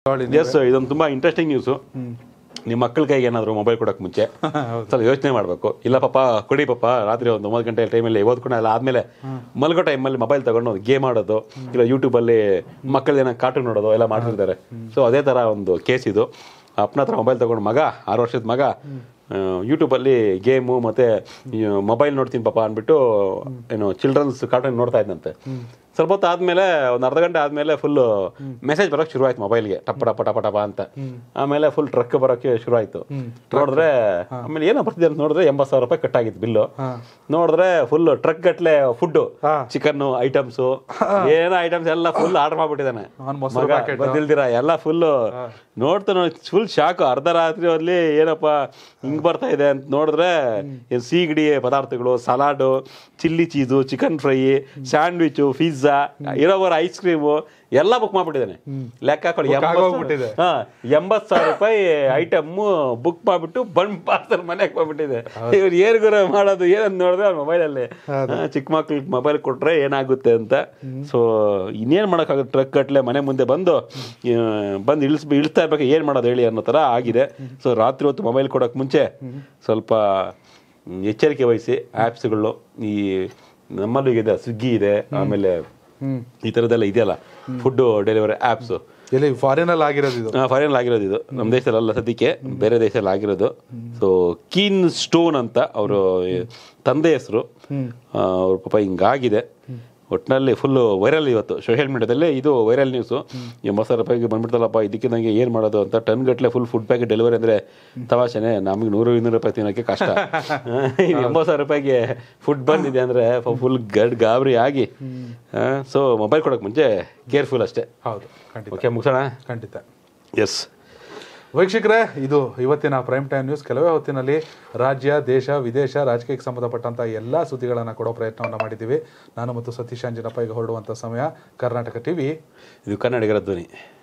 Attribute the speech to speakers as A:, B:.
A: S ಇದೊಂದು ತುಂಬಾ interesting news ನಿಮ್ಮ ಮಕ್ಕಳ ಕೈಗೆ ಏನಾದ್ರು ಮೊಬೈಲ್ ಕೊಡೋಕೆ ಮುಂಚೆ ಸ್ವಲ್ಪ ಯೋಚನೆ ಮಾಡಬೇಕು ಇಲ್ಲ ಪಾಪ ಕೊಡಿ ಪಾಪ ರಾತ್ರಿ ಒಂದು ಒಂಬತ್ತು ಗಂಟೆ ಟೈಮಲ್ಲಿ ಓದ್ಕೊಂಡು ಎಲ್ಲ ಆದ್ಮೇಲೆ ಮಲ್ಗೋ ಟೈಮಲ್ಲಿ ಮೊಬೈಲ್ ತಗೊಂಡು ಗೇಮ್ ಆಡೋದು ಇಲ್ಲ ಯೂಟ್ಯೂಬಲ್ಲಿ ಮಕ್ಕಳೇನೋ ಕಾರ್ಟೂನ್ ನೋಡೋದು ಎಲ್ಲ ಮಾಡ್ತಿರ್ತಾರೆ ಸೊ ಅದೇ ಥರ ಒಂದು ಕೇಸ್ ಇದು ಅಪ್ಪನ ಹತ್ರ ಮೊಬೈಲ್ ತಗೊಂಡು ಮಗ ಆರು ವರ್ಷದ ಮಗ ಯೂಟ್ಯೂಬಲ್ಲಿ ಗೇಮು ಮತ್ತೆ ಮೊಬೈಲ್ ನೋಡ್ತೀನಿ ಪಾಪ ಅಂದ್ಬಿಟ್ಟು ಏನು ಚಿಲ್ಡ್ರನ್ಸ್ ಕಾರ್ಟೂನ್ ನೋಡ್ತಾ ಇದ್ದಂತೆ ಸ್ವಲ್ಪ ಹೊತ್ತು ಆದ್ಮೇಲೆ ಒಂದು ಅರ್ಧ ಗಂಟೆ ಆದ್ಮೇಲೆ ಫುಲ್ ಮೆಸೇಜ್ ಬರೋಕೆ ಶುರು ಆಯ್ತು ಮೊಬೈಲ್ಗೆ ಟಪ ಟಪ ಟಪ ಟಪ ಅಂತ ಆಮೇಲೆ ಫುಲ್ ಟ್ರಕ್ ಬರೋಕೆ ಶುರು ಆಯ್ತು ನೋಡಿದ್ರೆ ಆಮೇಲೆ ಏನೋ ಬರ್ತಿದೆ ಅಂತ ನೋಡಿದ್ರೆ ಎಂಬತ್ತು ಸಾವಿರ ರೂಪಾಯಿ ಕಟ್ ಆಗಿತ್ತು ಬಿಲ್ಲು ನೋಡಿದ್ರೆ ಫುಲ್ ಟ್ರಕ್ ಗಟ್ಲೆ ಫುಡ್ ಚಿಕನ್ ಐಟಮ್ಸ್ ಏನೋ ಐಟಮ್ಸ್ ಎಲ್ಲ ಫುಲ್ ಆರ್ಡರ್ ಮಾಡ್ಬಿಟ್ಟಿದ್ದಾನೆ
B: ಅವ್ನ್ ಮೊಸರು
A: ಮಗ
B: packet.
A: ಗೊತ್ತಿಲ್ದಿರ ಎಲ್ಲ ಫುಲ್ ನೋಡ್ತಾ ನೋಡಿ ಫುಲ್ ಶಾಕ್ ಅರ್ಧ ರಾತ್ರಿ ಅಲ್ಲಿ ಏನಪ್ಪ ಹಿಂಗ್ ಬರ್ತಾ ಇದೆ ಅಂತ ನೋಡಿದ್ರೆ ಏನ್ ಸೀಗಡಿ ಪದಾರ್ಥಗಳು salad chilli cheese chicken fry sandwich pizza ಇರೋವರ ಐಸ್ ಕ್ರೀಮು ಎಲ್ಲ ಬುಕ್ ಮಾಡ್ಬಿಟ್ಟಿದ್ದಾನೆ ಲೆಕ್ಕ ಹಾಕೊಳ್ಳಿ
B: ಆಗೋಗ್ಬಿಟ್ಟಿದೆ.
A: ಹಾ ಎಂಬತ್ ಸಾವಿರ ರೂಪಾಯಿ ಐಟಮ್ ಬುಕ್ ಮಾಡ್ಬಿಟ್ಟು ಬಂದ್ ಪಾರ್ಸಲ್ ಮನೆಗೆ ಬಂದ್ಬಿಟ್ಟಿದೆ ಇವ್ರು ಏನ್ ಗುರು ಮಾಡೋದು ಏನಂತ ನೋಡಿದ್ರೆ ಮೊಬೈಲಲ್ಲಿ ಚಿಕ್ಕ ಮಕ್ಳಿಗೆ ಮೊಬೈಲ್ ಕೊಟ್ರೆ ಏನಾಗುತ್ತೆ ಅಂತ ಸೊ ಇನ್ನೇನ್ ಮಾಡೋಕ್ಕಾಗುತ್ತೆ ಟ್ರಕ್ ಕಟ್ಲೆ ಮನೆ ಮುಂದೆ ಬಂದು ಆ, ಬಂದು ಇಳಿಸ್ ಇಳಿಸ್ತಾ ಇರ್ಬೇಕು ಏನ್ ಮಾಡೋದು ಹೇಳಿ ಅನ್ನೋ ತರ ಆಗಿದೆ ಸೊ ರಾತ್ರಿ ಹೊತ್ತು ಮೊಬೈಲ್ ಕೊಡೋಕೆ ಮುಂಚೆ ಸ್ವಲ್ಪ ಮ್, ಎಚ್ಚರಿಕೆ ವಹಿಸಿ ಆ್ಯಪ್ಸ್ಗಳು ಈ ನಮ್ಮಲ್ಲೂ ಇದೆ ಸ್ವಿಗ್ಗಿ ಇದೆ ಆಮೇಲೆ ಈ ಥರದ್ದೆಲ್ಲ ಇದೆಯಲ್ಲ ಫುಡ್ ಡೆಲಿವರಿ ಆ್ಯಪ್ಸು
B: ಎಲ್ಲಿ ಫಾರಿನ್ ಅಲ್ಲಿ ಆಗಿರೋದು ಇದು
A: ಫಾರಿನ್ ಆಗಿರೋದು ಇದು ನಮ್ಮ ದೇಶದಲ್ಲ ಸದ್ಯಕ್ಕೆ ಬೇರೆ ದೇಶದಲ್ಲಿ ಆಗಿರೋದು ಸೊ ಕೀನ್ ಸ್ಟೋನ್ ಅಂತ ಅವರು ತಂದೆ ಹೆಸರು ಅವ್ರ ಪಾಪ ಹಿಂಗಾಗಿದೆ ಒಟ್ಟಿನಲ್ಲಿ ಫುಲ್ ವೈರಲ್ ಇವತ್ತು ಸೋಷಿಯಲ್ ಮೀಡಿಯಾದಲ್ಲಿ ಇದು ವೈರಲ್ ನ್ಯೂಸು ಎಂಬತ್ತು ಸಾವಿರ ರೂಪಾಯಿಗೆ ಬಂದ್ಬಿಡ್ತಲ್ಲಪ್ಪ ಇದಕ್ಕೆ ನನಗೆ ಏನು ಮಾಡೋದು ಅಂತ ಟನ್ ಗಟ್ಟಲೆ ಫುಲ್ ಫುಡ್ ಪ್ಯಾಕೆಟ್ ಡೆಲಿವರಿ ಅಂದರೆ ತಮಾಷೆನೆ ನಮಗೆ ನೂರು ಇನ್ನೂರು ರೂಪಾಯಿ ತಿನ್ನೋಕ್ಕೆ ಕಷ್ಟ ಇನ್ನು ಎಂಬತ್ತು ಸಾವಿರ ರೂಪಾಯಿಗೆ ಫುಡ್ ಬಂದಿದೆ ಅಂದರೆ ಫುಲ್ ಗಡ್ ಗಾಬರಿ ಆಗಿ ಸೊ ಮೊಬೈಲ್ ಕೊಡೋಕೆ ಮುಂಚೆ ಕೇರ್ಫುಲ್ ಅಷ್ಟೇ
B: ಹೌದು ಖಂಡಿತ
A: ಓಕೆ ಮುಗಿಸೋಣ
B: ಖಂಡಿತ
A: ಎಸ್
B: ವೀಕ್ಷಕರೇ ಇದು ಇವತ್ತಿನ ಪ್ರೈಮ್ ಟೈಮ್ ನ್ಯೂಸ್ ಕೆಲವೇ ಹೊತ್ತಿನಲ್ಲಿ ರಾಜ್ಯ ದೇಶ ವಿದೇಶ ರಾಜಕೀಯಕ್ಕೆ ಸಂಬಂಧಪಟ್ಟಂತ ಎಲ್ಲ ಸುದ್ದಿಗಳನ್ನು ಕೊಡೋ ಪ್ರಯತ್ನವನ್ನು ಮಾಡಿದ್ದೀವಿ ನಾನು ಮತ್ತು ಸತೀಶ್ ಅಂಜನಪ್ಪ ಈಗ ಹೊರಡುವಂಥ ಸಮಯ ಕರ್ನಾಟಕ ಟಿವಿ
A: ಇದು ಕನ್ನಡಿಗರ ಧ್ವನಿ